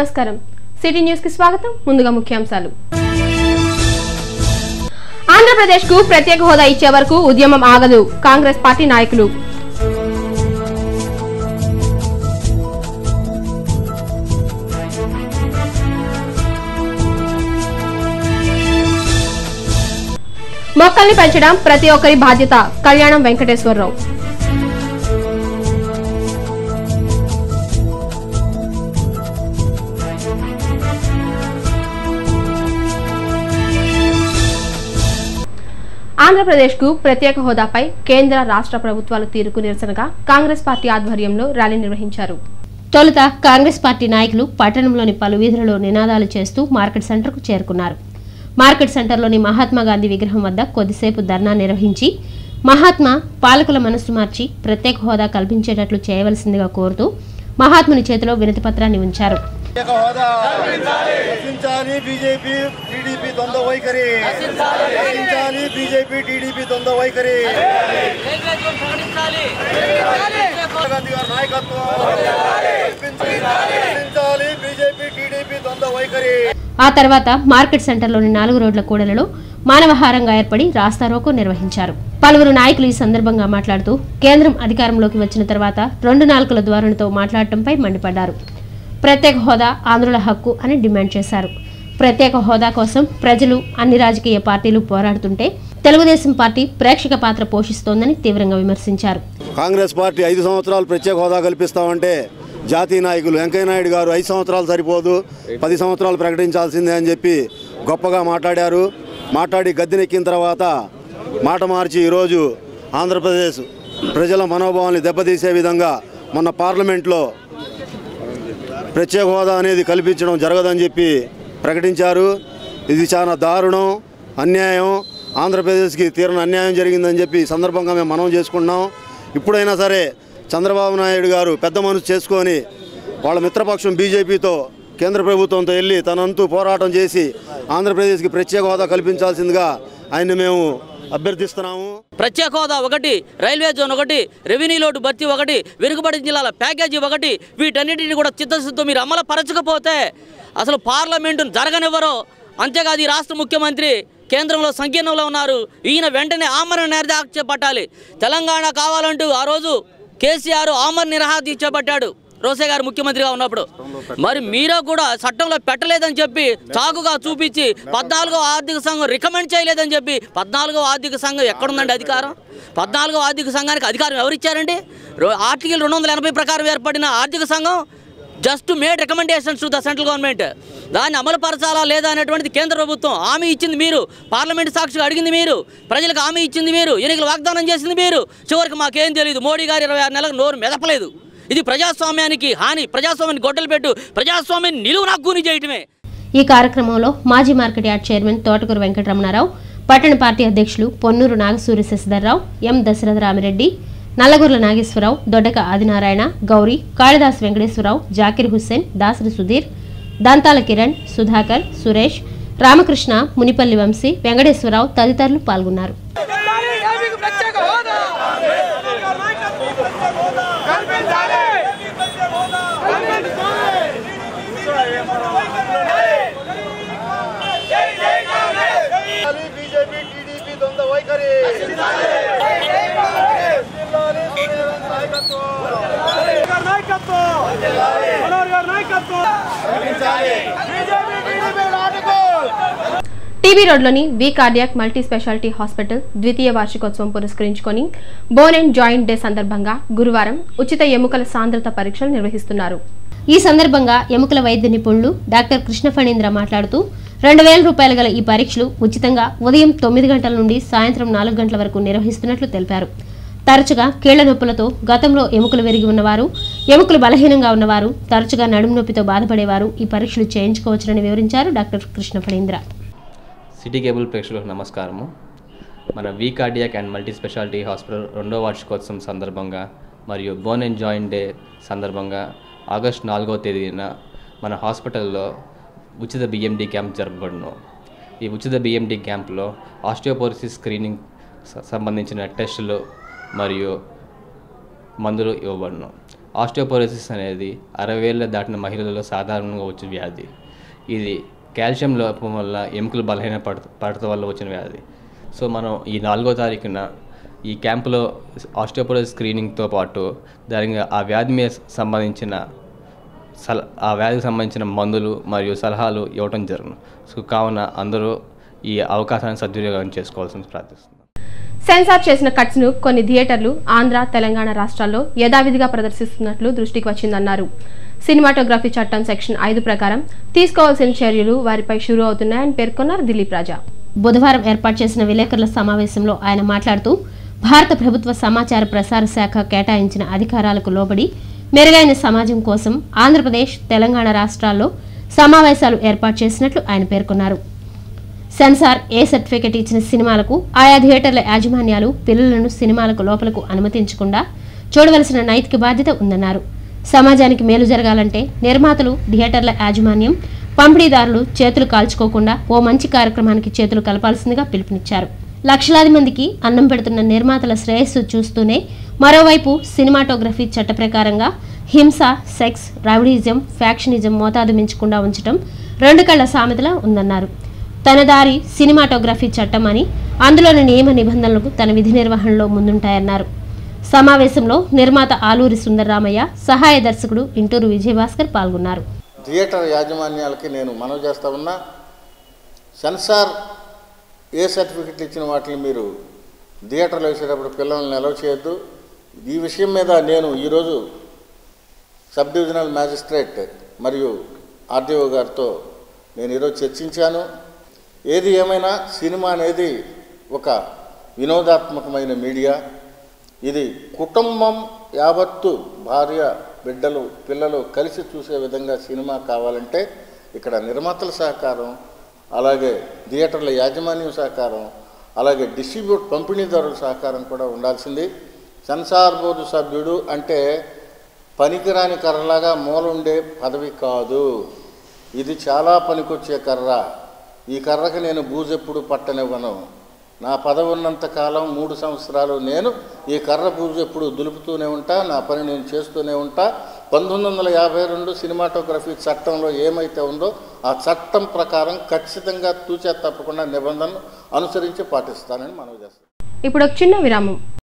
నమస్కారం city news కి స్వాగతం ముందుగా ముఖ్యాంశాలు ఆంధ్రప్రదేశ్ కు ప్రత్యేక హోదా ఇచ్చే వరకు ఉద్యమం ఆగదు కాంగ్రెస్ పార్టీ నాయకులు మొక్కల్ని పెంచడం ప్రతి ఒక్కరి బాధ్యత కళ్యాణం వెంకటేశ్వరరావు ఆంధ్రప్రదేశ్ కు ప్రత్యేక హోదాపై కేంద్ర రాష్ట్ర ప్రభుత్వాల తీరుకు నిరసనగా కాంగ్రెస్ పార్టీ ఆధ్వర్యంలో ర్యాలీ నిర్వహించారు తొలుత కాంగ్రెస్ పార్టీ నాయకులు పట్టణంలోని పలు వీధులలో నినాదాలు చేస్తూ మార్కెట్ సెంటర్కు చేరుకున్నారు మార్కెట్ సెంటర్లోని మహాత్మా గాంధీ విగ్రహం వద్ద కొద్దిసేపు ధర్నా నిర్వహించి మహాత్మా పాలకుల మనస్సు మార్చి ప్రత్యేక హోదా కల్పించేటట్లు చేయవలసిందిగా కోరుతూ మహాత్ముని చేతిలో వినతి పత్రాన్ని ఉంచారు ప్రత్యేక హోదా రక్షించాలి బీజేపీ టీడీపీ ద్వంద్వ వైఖరి రక్షించాలి బీజేపీ టీడీపీ ద్వంద్వ వైఖరి గాంధీ గారి నాయకత్వం రక్షించాలి బీజేపీ టీడీపీ ద్వంద్వ వైఖరి ఆ తర్వాత మార్కెట్ సెంటర్లోని నాలుగు రోడ్ల కూడలలో మానవహారంగా ఏర్పడి రాస్తారోకో నిర్వహించారు పలువురు నాయకులు ఈ సందర్భంగా మాట్లాడుతూ కేంద్రం అధికారంలోకి వచ్చిన తర్వాత రెండు నాలుకల ధోరణితో మాట్లాడటంపై మండిపడ్డారు ప్రత్యేక హోదా ఆంధ్రుల హక్కు అని డిమాండ్ చేశారు ప్రత్యేక హోదా కోసం ప్రజలు అన్ని రాజకీయ పార్టీలు పోరాడుతుంటే తెలుగుదేశం పార్టీ ప్రేక్షక పాత్ర పోషిస్తోందని తీవ్రంగా విమర్శించారు కాంగ్రెస్ పార్టీ ఐదు సంవత్సరాలు ప్రత్యేక హోదా కల్పిస్తామంటే జాతీయ నాయకులు వెంకయ్య నాయుడు గారు ఐదు సంవత్సరాలు సరిపోదు పది సంవత్సరాలు ప్రకటించాల్సిందే అని చెప్పి గొప్పగా మాట్లాడారు మాట్లాడి గద్దెనెక్కిన తర్వాత మాట మార్చి ఈరోజు ఆంధ్రప్రదేశ్ ప్రజల మనోభావాన్ని దెబ్బతీసే విధంగా మొన్న పార్లమెంట్లో ప్రత్యేక హోదా అనేది కల్పించడం జరగదని చెప్పి ప్రకటించారు ఇది చాలా దారుణం అన్యాయం ఆంధ్రప్రదేశ్కి తీరని అన్యాయం జరిగిందని చెప్పి ఈ సందర్భంగా మేము మనం చేసుకుంటున్నాం ఇప్పుడైనా సరే చంద్రబాబు నాయుడు గారు పెద్ద మనసు చేసుకొని వాళ్ళ మిత్రపక్షం బీజేపీతో కేంద్ర ప్రభుత్వంతో వెళ్ళి తనంతు పోరాటం చేసి ఆంధ్రప్రదేశ్కి ప్రత్యేక హోదా కల్పించాల్సిందిగా ఆయన్ని మేము అభ్యర్థిస్తున్నాము ప్రత్యేక హోదా ఒకటి రైల్వే జోన్ ఒకటి రెవెన్యూ లోటు భర్తీ ఒకటి వెనుకబడిన జిల్లాల ప్యాకేజీ ఒకటి వీటన్నిటిని కూడా చిత్తశుద్ధితో మీరు అమలు పరచకపోతే అసలు పార్లమెంటును జరగనివ్వరు అంతేకాదు ఈ రాష్ట్ర ముఖ్యమంత్రి కేంద్రంలో సంకీర్ణంలో ఉన్నారు ఈయన వెంటనే ఆమరణ నిర్దాక్ష చేపట్టాలి తెలంగాణ కావాలంటూ ఆ రోజు కేసీఆర్ ఆమరణ నిరహాది చేపట్టాడు రోసే గారు ముఖ్యమంత్రిగా ఉన్నప్పుడు మరి మీరు కూడా చట్టంలో పెట్టలేదని చెప్పి చాకుగా చూపించి పద్నాలుగో ఆర్థిక సంఘం రికమెండ్ చేయలేదని చెప్పి పద్నాలుగో ఆర్థిక సంఘం ఎక్కడుందండి అధికారం పద్నాలుగో ఆర్థిక సంఘానికి అధికారం ఎవరిచ్చారండి రో- ఆర్టికల్ రెండు వందల ఎనభై ప్రకారం ఏర్పడిన ఆర్థిక సంఘం just made recommendations to the central government దాన్ని అమలు పరచాలా లేదా అనేటువంటిది కేంద్ర ప్రభుత్వం హామీ ఇచ్చింది మీరు పార్లమెంట్ సాక్షిగా అడిగింది మీరు ప్రజలకు హామీ ఇచ్చింది మీరు ఎన్నికలు వాగ్దానం చేసింది మీరు చివరికి మాకేం తెలియదు మోడీ గారు ఇరవై ఆరు నెలలకు నోరు మెదపలేదు ఇది ప్రజాస్వామ్యానికి హాని ప్రజాస్వామ్యాన్ని గొడ్డలు పెట్టు ప్రజాస్వామ్యాన్ని నిలువు కూని చేయటమే ఈ కార్యక్రమంలో మాజీ market yard chairman Thotakuru Venkataramana Rao పట్టణ పార్టీ అధ్యక్షులు పొన్నూరు నాగసూరి శశిధర్రావు ఎం దశరథ రామిరెడ్డి నల్లగుర్ల నాగేశ్వరరావు దొడ్డక ఆదినారాయణ గౌరీ కాళిదాస్ వెంకటేశ్వరరావు జాకిర్ హుస్సేన్ దాసరి సుధీర్ దంతాల కిరణ్ సుధాకర్ సురేష్ రామకృష్ణ మునిపల్లి వంశీ వెంకటేశ్వరరావు తదితరులు పాల్గొన్నారు ఏపీకి ప్రత్యేక హోదా కల్పించాలి బీజేపీ టీడీపీ ద్వంద్వ వైఖరి గారి నాయకత్వం మనోహర్ గారి నాయకత్వం బీజేపీ టీడీపీ నాటకం టీబీ రోడ్లోని V cardiac multi speciality hospital ద్వితీయ వార్షికోత్సవం పురస్కరించుకొని బోన్ అండ్ జాయింట్ డే సందర్భంగా గురువారం ఉచిత ఎముకల సాంద్రత పరీక్షలు నిర్వహిస్తున్నారు ఈ సందర్భంగా ఎముకల వైద్య నిపుణులు డాక్టర్ కృష్ణ ఫణీంద్ర మాట్లాడుతూ రెండు వేల రూపాయలు గల ఈ పరీక్షలు ఉచితంగా ఉదయం తొమ్మిది గంటల నుండి సాయంత్రం నాలుగు గంటల వరకు నిర్వహిస్తున్నట్లు తెలిపారు తరచుగా కీళ్ల నొప్పులతో గతంలో ఎముకలు విరిగి ఉన్నవారు ఎముకలు బలహీనంగా ఉన్నవారు తరచుగా నడుము నొప్పితో బాధపడేవారు ఈ పరీక్షలు చేయించుకోవచ్చునని వివరించారు doctor Krishna Phanindra city cable ప్రేక్షకులకు నమస్కారము మన V cardiac and multi speciality hospital రెండో వార్షికోత్సవం సందర్భంగా మరియు బోన్ అండ్ జాయింట్ డే సందర్భంగా ఆగస్ట్ నాలుగవ తేదీన మన హాస్పిటల్లో ఉచిత బిఎండి క్యాంప్ జరపబడును ఈ ఉచిత బిఎండి క్యాంప్లో ఆస్టియోపోరిసిస్ స్క్రీనింగ్ స- సంబంధించిన టెస్టులు మరియు మందులు ఇవ్వబడును ఆస్టియోపోరోసిస్ అనేది అరవై ఏళ్ళ దాటిన మహిళలలో సాధారణంగా వచ్చే వ్యాధి ఇది కాల్షియం లోపం వల్ల ఎముకలు బలహీన పడ పడటం వల్ల వచ్చిన వ్యాధి సో మనం ఈ నాలుగో తారీఖున ఈ క్యాంపులో ఆస్టియోపోరోసిస్ స్క్రీనింగ్తో పాటు దానికి ఆ వ్యాధి మీద సంబంధించిన సల ఆ వ్యాధికి సంబంధించిన మందులు మరియు సలహాలు ఇవ్వటం జరుగును సో కావున అందరూ ఈ అవకాశాన్ని సద్వినియోగం చేసుకోవాల్సింది ప్రార్థిస్తున్నాను సెన్సార్ చేసిన కట్స్ ను కొన్ని థియేటర్లు ఆంధ్ర తెలంగాణ రాష్ట్రాల్లో యథావిధిగా ప్రదర్శిస్తున్నట్లు దృష్టికి వచ్చిందన్నారు సినిమాటోగ్రఫీ చట్టం సెక్షన్ ఐదు ప్రకారం తీసుకోవాల్సిన చర్యలు వారిపై షురూ అవుతున్నాయని పేర్కొన్నారు దిలీప్ రాజా బుధవారం ఏర్పాటు చేసిన విలేకరుల సమావేశంలో ఆయన మాట్లాడుతూ భారత ప్రభుత్వ సమాచార ప్రసార శాఖ కేటాయించిన అధికారాలకు లోబడి మెరుగైన సమాజం కోసం ఆంధ్రప్రదేశ్ తెలంగాణ రాష్ట్రాల్లో సమావేశాలు ఏర్పాటు చేసినట్లు ఆయన పేర్కొన్నారు సెన్సార్ ఏ సర్టిఫికెట్ ఇచ్చిన సినిమాలకు ఆయా థియేటర్ల యాజమాన్యాలు పిల్లలను సినిమాలకు లోపలకు అనుమతించకుండా చూడవలసిన నైతిక బాధ్యత ఉందన్నారు సమాజానికి మేలు జరగాలంటే నిర్మాతలు థియేటర్ల యాజమాన్యం పంపిణీదారులు చేతులు కాల్చుకోకుండా ఓ మంచి కార్యక్రమానికి చేతులు కలపాల్సిందిగా పిలుపునిచ్చారు లక్షలాది మందికి అన్నం పెడుతున్న నిర్మాతల శ్రేయస్సు చూస్తూనే మరోవైపు సినిమాటోగ్రఫీ చట్ట ప్రకారంగా హింస సెక్స్ రౌడీజం ఫ్యాక్షనిజం మోతాదు మించకుండా ఉంచడం రెండు కళ్ల సామెతలా ఉందన్నారు తన దారి సినిమాటోగ్రఫీ చట్టం అని అందులోని నియమ నిబంధనలకు తన విధి నిర్వహణలో ముందుంటాయన్నారు సమావేశంలో నిర్మాత ఆలూరి సుందరరామయ్య సహాయ దర్శకుడు ఇంటూరు విజయభాస్కర్ పాల్గొన్నారు థియేటర్ యాజమాన్యాలకి నేను మనవి చేస్తా ఉన్నా సెన్సార్ ఏ సర్టిఫికెట్లు ఇచ్చిన వాటిని మీరు థియేటర్లో వేసేటప్పుడు పిల్లల్ని నిలవ చేయొద్దు ఈ విషయం మీద నేను ఈరోజు సబ్ డివిజనల్ మ్యాజిస్ట్రేట్ మరియు ఆర్డీఓ గారితో నేను ఈరోజు చర్చించాను ఏది ఏమైనా సినిమా అనేది ఒక వినోదాత్మకమైన మీడియా ఇది కుటుంబం యావత్తు భార్య బిడ్డలు పిల్లలు కలిసి చూసే విధంగా సినిమా కావాలంటే ఇక్కడ నిర్మాతల సహకారం అలాగే థియేటర్ల యాజమాన్యం సహకారం అలాగే డిస్ట్రిబ్యూట్ పంపిణీదారుల సహకారం కూడా ఉండాల్సింది సెన్సార్ బోర్డు సభ్యుడు అంటే పనికిరాని కర్రలాగా మూలుండే పదవి కాదు ఇది చాలా పనికొచ్చే కర్ర ఈ కర్రకి నేను బూజెప్పుడు పట్టనివ్వను నా పదవి ఉన్నంత కాలం మూడు సంవత్సరాలు నేను ఈ కర్ర బూజు ఎప్పుడు దులుపుతూనే ఉంటా నా పని నేను చేస్తూనే ఉంటా పంతొమ్మిది వందల యాభై రెండు సినిమాటోగ్రఫీ చట్టంలో ఏమైతే ఉందో ఆ చట్టం ప్రకారం ఖచ్చితంగా తూచా తప్పకుండా నిబంధనలు అనుసరించి పాటిస్తానని మనవి చేస్తాను ఇప్పుడు ఒక చిన్న విరామం